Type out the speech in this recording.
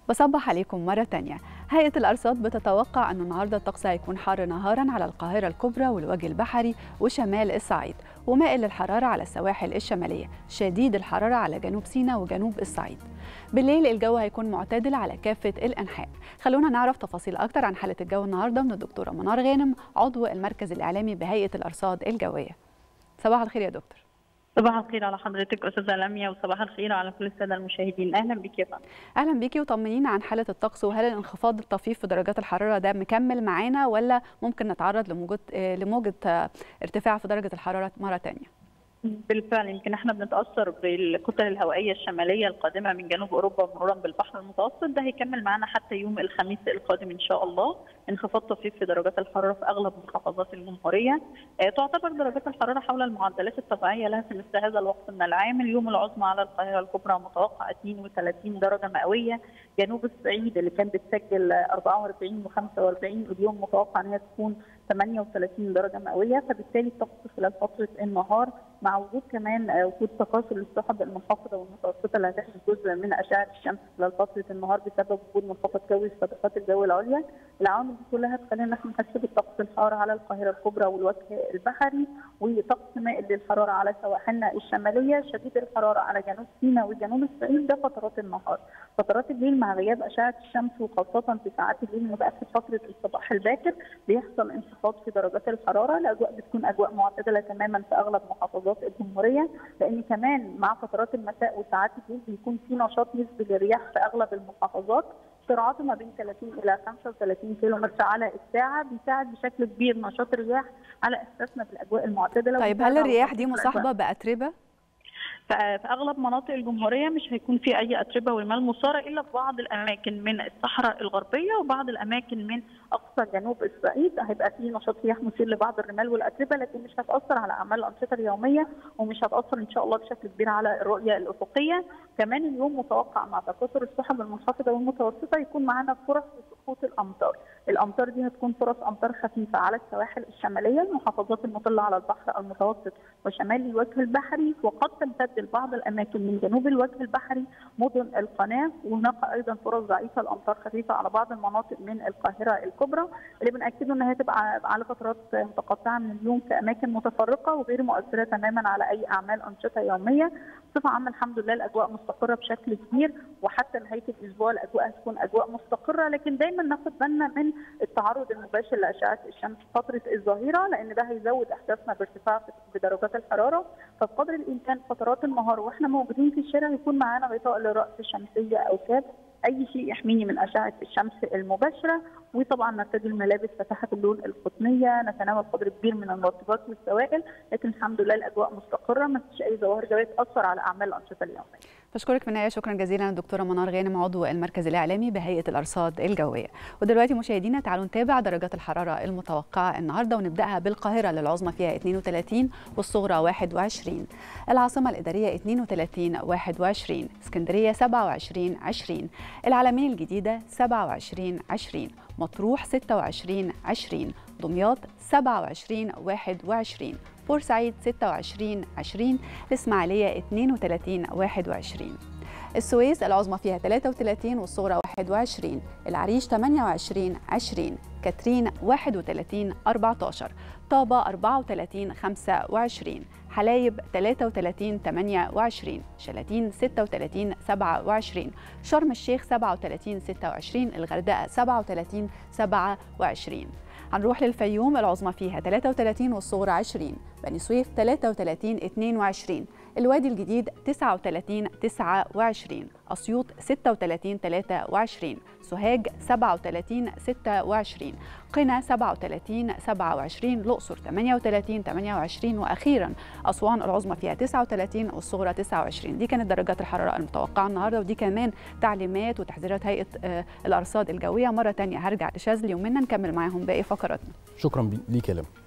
بصبح عليكم مرة تانية هيئة الأرصاد بتتوقع أن النهاردة الطقس هيكون حار نهارا على القاهرة الكبرى والوجه البحري وشمال الصعيد ومائل للحرارة على السواحل الشمالية شديد الحرارة على جنوب سيناء وجنوب الصعيد بالليل الجو هيكون معتدل على كافة الأنحاء خلونا نعرف تفاصيل أكتر عن حالة الجو النهاردة من الدكتورة منار غانم عضو المركز الإعلامي بهيئة الأرصاد الجوية صباح الخير يا دكتور صباح الخير على حضرتك استاذه لميا وصباح الخير على كل الساده المشاهدين اهلا بك يا فندم اهلا بيكي وطمنينا عن حاله الطقس وهل الانخفاض الطفيف في درجات الحراره ده مكمل معانا ولا ممكن نتعرض لموجه لموجه ارتفاع في درجه الحراره مره ثانيه بالفعل يمكن احنا بنتاثر بالكتل الهوائيه الشماليه القادمه من جنوب اوروبا مرورا بالبحر المتوسط ده هيكمل معانا حتى يوم الخميس القادم ان شاء الله انخفاض طفيف في درجات الحراره في اغلب محافظات الجمهوريه اه تعتبر درجات الحراره حول المعدلات الطبيعيه لها في مثل هذا الوقت من العام اليوم العظمى على القاهره الكبرى متوقع 32 درجه مئويه جنوب الصعيد اللي كان بتسجل 44 و45 اليوم متوقع ان هي تكون 38 درجه مئويه فبالتالي الطقس خلال فتره النهار مع وجود كمان وجود تكاثر للسحب المنخفضه والمتوسطه اللي هتحمل جزء من اشعه الشمس خلال فتره النهار بسبب وجود منخفض جوي في طبقات الجو العليا، العوامل دي كلها تخلينا احنا نحس بالطقس الحار على القاهره الكبرى والوجه البحري وطقس مائل للحراره على سواحلنا الشماليه، شديد الحراره على جنوب سيناء وجنوب الصعيد ده فترات النهار، فترات الليل مع غياب اشعه الشمس وخاصه في ساعات الليل متاخر فتره الصباح الباكر بيحصل انخفاض في درجات الحراره، الاجواء بتكون اجواء معتدله تماما في اغلب محافظات الجمهوريه لان كمان مع فترات المساء وساعات الليل بيكون في نشاط نسبي للرياح في اغلب المحافظات سرعته ما بين 30 الى 35 كيلو متر على الساعه بيساعد بشكل كبير نشاط الرياح على احساسنا بالاجواء المعتدله طيب هل الرياح دي مصاحبه باتربه؟ في اغلب مناطق الجمهوريه مش هيكون في اي اتربه ورمال مثاره الا في بعض الاماكن من الصحراء الغربيه وبعض الاماكن من اقصى جنوب الصعيد هيبقى في نشاط رياح مثير لبعض الرمال والاتربه لكن مش هتاثر على اعمال الانشطه اليوميه ومش هتاثر ان شاء الله بشكل كبير على الرؤيه الافقيه كمان اليوم متوقع مع تكاثر السحب المنخفضه والمتوسطه يكون معانا فرص لسقوط الامطار الامطار دي هتكون فرص امطار خفيفه على السواحل الشماليه المحافظات المطله على البحر المتوسط وشمال الوجه البحري وقد تمتد لبعض الاماكن من جنوب الوجه البحري مدن القناه وهناك ايضا فرص ضعيفه لامطار خفيفه على بعض المناطق من القاهره الكبرى اللي بناكده انها تبقى على فترات متقطعه من اليوم في اماكن متفرقه وغير مؤثره تماما على اي اعمال انشطه يوميه بصفه عامه الحمد لله الاجواء مستقره بشكل كبير وحتى نهايه الاسبوع الاجواء هتكون اجواء مستقره لكن دايما ناخد بالنا من التعرض المباشر لاشعه الشمس فتره الظهيره لان ده هيزود احساسنا بارتفاع بدرجات الحراره فبقدر الامكان فترات النهار واحنا موجودين في الشارع يكون معانا غطاء للراس شمسيه او كاب اي شيء يحميني من اشعه الشمس المباشره وطبعا نرتدي الملابس فاتحه اللون القطنيه نتناول قدر كبير من المرطبات والسوائل لكن الحمد لله الاجواء مستقره ما فيش اي ظواهر جويه تاثر على اعمال الانشطه اليوميه بشكرك في النهايه شكرا جزيلا الدكتوره منار غانم عضو المركز الاعلامي بهيئه الارصاد الجويه ودلوقتي مشاهدينا تعالوا نتابع درجات الحراره المتوقعه النهارده ونبداها بالقاهره للعظمى فيها 32 والصغرى 21 العاصمه الاداريه 32 21 اسكندريه 27 20 العلمين الجديده 27 20 مطروح 26 20 دمياط 27 21 بورسعيد 26 20 الإسماعيلية 32 21 السويس العظمى فيها 33 والصغرى 21 العريش 28 20 كاترين 31 14 طابة 34 25 حلايب 33 28 شلاتين 36 27 شرم الشيخ 37 26 الغردقة 37 27 هنروح للفيوم العظمى فيها 33 والصغرى 20 بني سويف 33 22 الوادي الجديد 39 29 أسيوط 36 23 سوهاج 37 26 قنا 37 27 الأقصر 38 28 وأخيرا أسوان العظمى فيها 39 والصغرى 29 دي كانت درجات الحرارة المتوقعة النهاردة ودي كمان تعليمات وتحذيرات هيئة الأرصاد الجوية مرة تانية هرجع لشاذلي ومنا نكمل معاهم باقي فقراتنا شكرا ليك يا لم